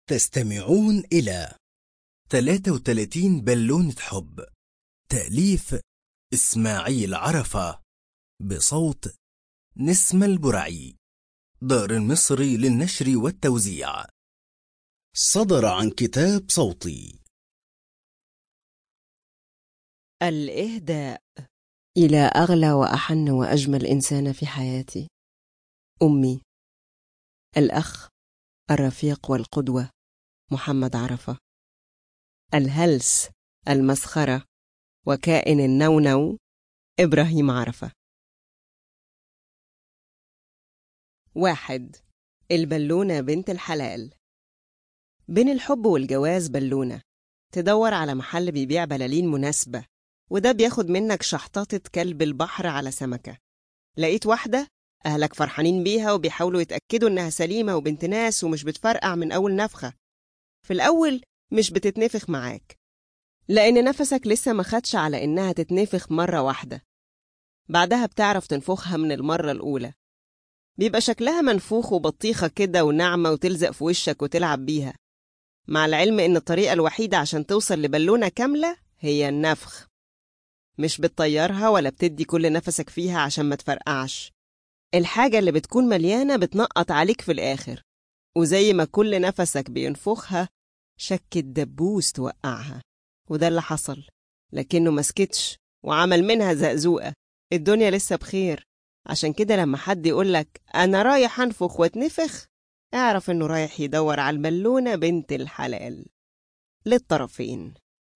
تستمعون إلى 33 بالونة حب تأليف إسماعيل عرفة بصوت نسمة البرعي دار المصري للنشر والتوزيع صدر عن كتاب صوتي الإهداء إلى أغلى وأحن وأجمل إنسانة في حياتي أمي الأخ الرفيق والقدوة محمد عرفة الهلس المسخرة وكائن النونو إبراهيم عرفة واحد البلونة بنت الحلال بين الحب والجواز بلونة تدور على محل بيبيع بلالين مناسبة وده بياخد منك شحطاطة كلب البحر على سمكة لقيت واحدة أهلك فرحانين بيها وبيحاولوا يتأكدوا إنها سليمة وبنت ناس ومش بتفرقع من أول نفخة في الأول مش بتتنفخ معاك لأن نفسك لسه ما خدش على إنها تتنفخ مرة واحدة بعدها بتعرف تنفخها من المرة الأولى بيبقى شكلها منفوخ وبطيخة كده وناعمة وتلزق في وشك وتلعب بيها مع العلم إن الطريقة الوحيدة عشان توصل لبالونة كاملة هي النفخ مش بتطيرها ولا بتدي كل نفسك فيها عشان ما تفرقعش الحاجة اللي بتكون مليانة بتنقط عليك في الآخر وزي ما كل نفسك بينفخها شك الدبوس توقعها وده اللي حصل لكنه مسكتش وعمل منها زقزوقة الدنيا لسه بخير عشان كده لما حد يقولك أنا رايح أنفخ واتنفخ اعرف إنه رايح يدور على البالونة بنت الحلال للطرفين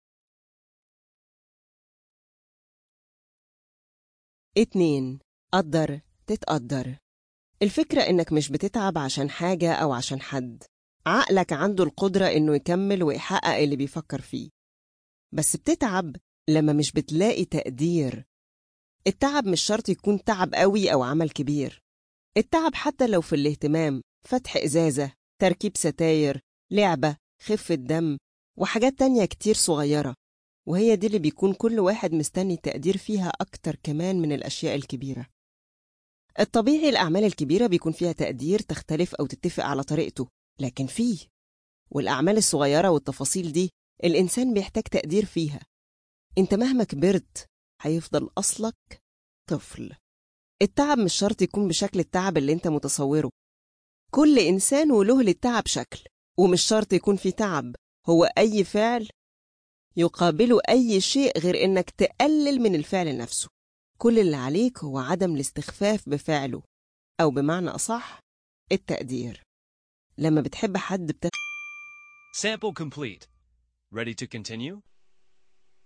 اتنين قدر تتقدر الفكرة إنك مش بتتعب عشان حاجة أو عشان حد عقلك عنده القدرة إنه يكمل ويحقق اللي بيفكر فيه بس بتتعب لما مش بتلاقي تقدير التعب مش شرط يكون تعب قوي أو عمل كبير التعب حتى لو في الاهتمام فتح إزازة تركيب ستاير لعبة خفة دم وحاجات تانية كتير صغيرة وهي دي اللي بيكون كل واحد مستني تقدير فيها أكتر كمان من الأشياء الكبيرة الطبيعي الأعمال الكبيرة بيكون فيها تقدير تختلف أو تتفق على طريقته لكن فيه والأعمال الصغيرة والتفاصيل دي الإنسان بيحتاج تقدير فيها أنت مهما كبرت هيفضل أصلك طفل التعب مش شرط يكون بشكل التعب اللي أنت متصوره كل إنسان وله للتعب شكل ومش شرط يكون في تعب هو أي فعل يقابله أي شيء غير إنك تقلل من الفعل نفسه كل اللي عليك هو عدم الاستخفاف بفعله أو بمعنى أصح التقدير لما بتحب حد بت... Sample complete. Ready to continue?